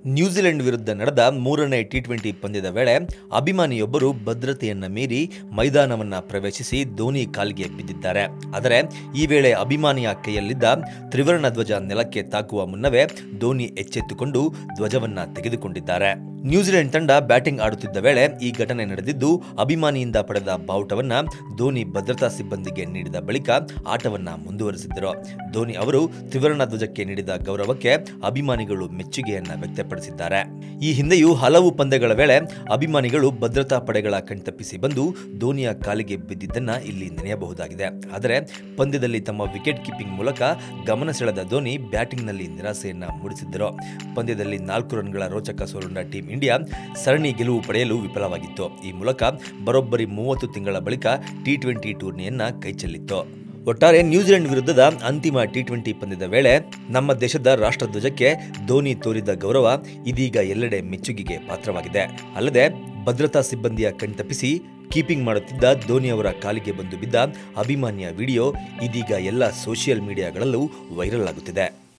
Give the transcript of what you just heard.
New Zealand ವಿರುದ್ಧ ನಡೆದ ಮೂರನೇ ಟಿ ಟ್ವೆಂಟಿ ಪಂದ್ಯದ ವೇಳೆ ಅಭಿಮಾನಿಯೊಬ್ಬರು ಭದ್ರತೆಯನ್ನ ಮೀರಿ ಮೈದಾನವನ್ನ ಪ್ರವೇಶಿಸಿ ಧೋನಿ ಕಾಲಿಗೆ ಬಿದ್ದಿದ್ದಾರೆ ಆದರೆ ಈ ವೇಳೆ ಅಭಿಮಾನಿಯ ಕೈಯಲ್ಲಿದ್ದ ತ್ರಿವರ್ಣ ಧ್ವಜ ನೆಲಕ್ಕೆ ತಾಕುವ ಮುನ್ನವೇ ಧೋನಿ ಎಚ್ಚೆತ್ತುಕೊಂಡು ಧ್ವಜವನ್ನ ತೆಗೆದುಕೊಂಡಿದ್ದಾರೆ ನ್ಯೂಜಿಲೆಂಡ್ ತಂಡ ಬ್ಯಾಟಿಂಗ್ ಆಡುತ್ತಿದ್ದ ವೇಳೆ ಈ ಘಟನೆ ನಡೆದಿದ್ದು ಅಭಿಮಾನಿಯಿಂದ ಪಡೆದ ಬಾವುಟವನ್ನ ಧೋನಿ ಭದ್ರತಾ ಸಿಬ್ಬಂದಿಗೆ ನೀಡಿದ ಬಳಿಕ ಆಟವನ್ನ ಮುಂದುವರೆಸಿದ್ದರು ಧೋನಿ ಅವರು ತ್ರಿವರ್ಣ ಧ್ವಜಕ್ಕೆ ನೀಡಿದ ಗೌರವಕ್ಕೆ ಅಭಿಮಾನಿಗಳು ಮೆಚ್ಚುಗೆಯನ್ನ ವ್ಯಕ್ತಪಡಿಸಿದ್ದಾರೆ ಈ ಹಿಂದೆಯೂ ಹಲವು ಪಂದ್ಯಗಳ ವೇಳೆ ಅಭಿಮಾನಿಗಳು ಭದ್ರತಾ ಪಡೆಗಳ ಕಣ್ತಪ್ಪಿಸಿ ಬಂದು ಧೋನಿಯ ಕಾಲಿಗೆ ಬಿದ್ದಿದ್ದನ್ನ ಇಲ್ಲಿ ನೆನೆಯಬಹುದಾಗಿದೆ ಆದರೆ ಪಂದ್ಯದಲ್ಲಿ ತಮ್ಮ ವಿಕೆಟ್ ಕೀಪಿಂಗ್ ಮೂಲಕ ಗಮನ ಸೆಳೆದ ಧೋನಿ ಬ್ಯಾಟಿಂಗ್ನಲ್ಲಿ ನಿರಾಸೆಯನ್ನ ಮೂಡಿಸಿದ್ದರು ಪಂದ್ಯದಲ್ಲಿ ನಾಲ್ಕು ರನ್ಗಳ ರೋಚಕ ಸೋಲುಂಡ ಟೀಂ ಇಂಡಿಯಾ ಸರಣಿ ಗೆಲುವು ಪಡೆಯಲು ವಿಫಲವಾಗಿತ್ತು ಈ ಮೂಲಕ ಬರೋಬ್ಬರಿ ಮೂವತ್ತು ತಿಂಗಳ ಬಳಿಕ ಟಿ ಟ್ವೆಂಟಿ ಟೂರ್ನಿಯನ್ನ ಕೈಚೆಲ್ಲಿತ್ತು ಒಟ್ಟಾರೆ ನ್ಯೂಜಿಲೆಂಡ್ ವಿರುದ್ಧದ ಅಂತಿಮ ಟಿ ಟ್ವೆಂಟಿ ಪಂದ್ಯದ ವೇಳೆ ನಮ್ಮ ದೇಶದ ರಾಷ್ಟ್ರಧ್ವಜಕ್ಕೆ ಧೋನಿ ತೋರಿದ ಗೌರವ ಇದೀಗ ಎಲ್ಲೆಡೆ ಮೆಚ್ಚುಗೆಗೆ ಪಾತ್ರವಾಗಿದೆ ಅಲ್ಲದೆ ಭದ್ರತಾ ಸಿಬ್ಬಂದಿಯ ಕಣ್ತಪ್ಪಿಸಿ ಕೀಪಿಂಗ್ ಮಾಡುತ್ತಿದ್ದ ಧೋನಿ ಅವರ ಕಾಲಿಗೆ ಬಂದು ಬಿದ್ದ ಅಭಿಮಾನಿಯ ವಿಡಿಯೋ ಇದೀಗ ಎಲ್ಲ ಸೋಷಿಯಲ್ ಮೀಡಿಯಾಗಳಲ್ಲೂ ವೈರಲ್ ಆಗುತ್ತಿದೆ